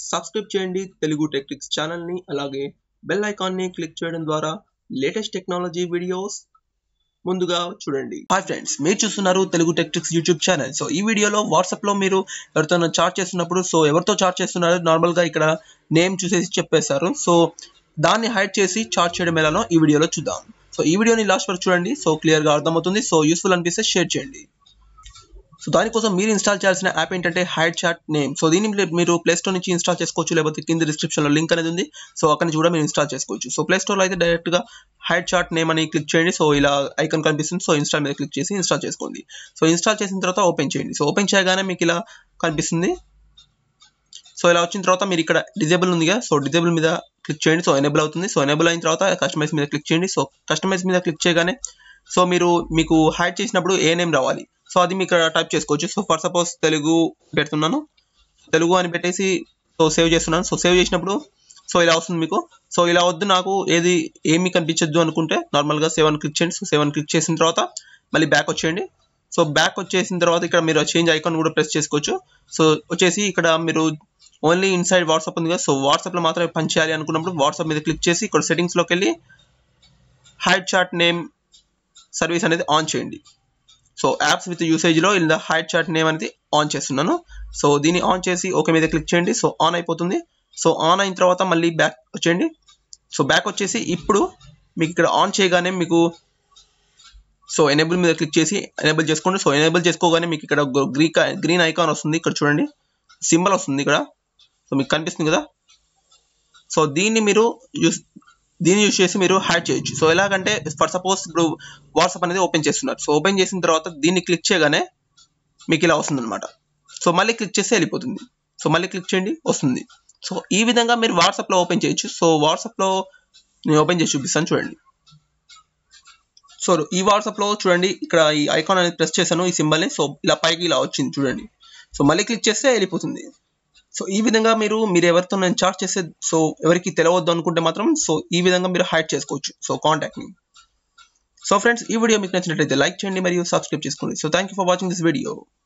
subscribe చేయండి Telugu techniques ఛానల్ని అలాగే బెల్ ఐకాన్ని క్లిక్ చేయడం ద్వారా లేటెస్ట్ టెక్నాలజీ వీడియోస్ ముందుగా చూడండి హాయ్ ఫ్రెండ్స్ మీరు చూస్తున్నారు Telugu techniques YouTube channel so ఈ వీడియోలో వాట్సాప్లో మీరు ఎవరితో చాట్ చేస్తున్నప్పుడు సో ఎవరితో చాట్ చేస్తున్నారు నార్మల్గా ఇక్కడ నేమ్ చూసేసి చెప్పేస్తారు సో దాన్ని హైడ్ చేసి చాట్ చేయడం ఎలానో ఈ వీడియోలో చూద్దాం సో ఈ వీడియోని లాస్ట్ వరకు చూడండి సో క్లియర్గా అర్థమవుతుంది సో యూస్ఫుల్ అనిపిస్తే షేర్ చేయండి సో దానికోసం మీరు ఇన్స్టాల్ చేయాల్సిన యాప్ ఏంటంటే హైడ్ చాట్ నేమ్ సో దీన్ని మీరు- మీరు ప్లే స్టోర్ నుంచి ఇన్స్టాల్ చేసుకోవచ్చు లేకపోతే కింద డిస్క్రిప్షన్లో లింక్ అనేది ఉంది సో అక్కడ నుంచి కూడా మీరు ఇన్స్టాల్ చేసుకోవచ్చు సో ప్లే స్టోర్లో అయితే డైరెక్ట్గా హైడ్ చాట్ నేమ్ అని క్లిక్ చేయండి సో ఇలా ఐకాన్ కనిపిస్తుంది సో ఇన్స్టాల్ మీద క్లిక్ చేసి ఇన్స్టాల్ చేసుకోండి సో ఇన్స్టాల్ చేసిన తర్వాత ఓపెన్ చేయండి సో ఓపెన్ చేయగానే మీకు ఇలా కనిపిస్తుంది సో ఇలా వచ్చిన తర్వాత మీరు ఇక్కడ డిజేబుల్ ఉందిగా సో డిజేబుల్ మీద క్లిక్ చేయండి సో ఎనేబుల్ అవుతుంది సో ఎనేబుల్ అయిన తర్వాత కస్టమైజ్ మీద క్లిక్ చేయండి సో కస్టమైజ్ మీద క్లిక్ చేయగానే సో మీరు మీకు హైడ్ చేసినప్పుడు ఏ నేమ్ రావాలి సో అది మీకు టైప్ చేసుకోవచ్చు సో ఫర్ సపోజ్ తెలుగు పెడుతున్నాను తెలుగు అని పెట్టేసి సో సేవ్ చేస్తున్నాను సో సేవ్ చేసినప్పుడు సో ఇలా వస్తుంది మీకు సో ఇలా వద్దు నాకు ఏది ఏమి కనిపించద్దు అనుకుంటే నార్మల్గా సెవెన్ క్లిక్ చేయండి సో సెవెన్ క్లిక్ చేసిన తర్వాత మళ్ళీ బ్యాక్ వచ్చేయండి సో బ్యాక్ వచ్చేసిన తర్వాత ఇక్కడ మీరు చేంజ్ ఐకాన్ కూడా ప్రెస్ చేసుకోవచ్చు సో వచ్చేసి ఇక్కడ మీరు ఓన్లీ ఇన్సైడ్ వాట్సాప్ ఉంది కదా సో వాట్సాప్లో మాత్రమే పని చేయాలి అనుకున్నప్పుడు వాట్సాప్ మీద క్లిక్ చేసి ఇక్కడ సెట్టింగ్స్లోకి వెళ్ళి హైడ్ చాట్ నేమ్ సర్వీస్ అనేది ఆన్ చేయండి సో యాప్స్ విత్ యూసేజ్లో ఇలా హైడ్ చాట్ నేమ్ అనేది ఆన్ చేస్తున్నాను సో దీన్ని ఆన్ చేసి ఓకే మీద క్లిక్ చేయండి సో ఆన్ అయిపోతుంది సో ఆన్ అయిన తర్వాత మళ్ళీ బ్యాక్ వచ్చేయండి సో బ్యాక్ వచ్చేసి ఇప్పుడు మీకు ఇక్కడ ఆన్ చేయగానే మీకు సో ఎనేబుల్ మీద క్లిక్ చేసి ఎనేబుల్ చేసుకోండి సో ఎనేబుల్ చేసుకోగానే మీకు ఇక్కడ గ్రీ గ్రీన్ ఐకాన్ వస్తుంది ఇక్కడ చూడండి సింబల్ వస్తుంది ఇక్కడ సో మీకు కనిపిస్తుంది కదా సో దీన్ని మీరు యూస్ దీన్ని యూస్ చేసి మీరు హైడ్ చేయొచ్చు సో ఎలాగంటే ఫర్ సపోజ్ ఇప్పుడు వాట్సాప్ అనేది ఓపెన్ చేస్తున్నారు సో ఓపెన్ చేసిన తర్వాత దీన్ని క్లిక్ చేయగానే మీకు ఇలా వస్తుంది అనమాట సో మళ్ళీ క్లిక్ చేస్తే వెళ్ళిపోతుంది సో మళ్ళీ క్లిక్ చేయండి వస్తుంది సో ఈ విధంగా మీరు వాట్సాప్లో ఓపెన్ చేయొచ్చు సో వాట్సాప్లో నేను ఓపెన్ చేసి చూపిస్తాను చూడండి సో ఈ వాట్సాప్లో చూడండి ఇక్కడ ఈ ఐకాన్ అనేది ప్రెస్ చేశాను ఈ సింబల్ని సో ఇలా పైకి ఇలా వచ్చింది చూడండి సో మళ్ళీ క్లిక్ చేస్తే వెళ్ళిపోతుంది సో ఈ విధంగా మీరు మీరు ఎవరితో నేను చార్ట్ చేస్తే సో ఎవరికి తెలియవద్దు అనుకుంటే మాత్రం సో ఈ విధంగా మీరు హైడ్ చేసుకోవచ్చు సో కాంటాక్ట్ని సో ఫ్రెండ్స్ ఈ వీడియో మీకు నచ్చినట్లయితే లైక్ చేయండి మరియు సబ్స్క్రైబ్ చేసుకోండి so thank you for watching this video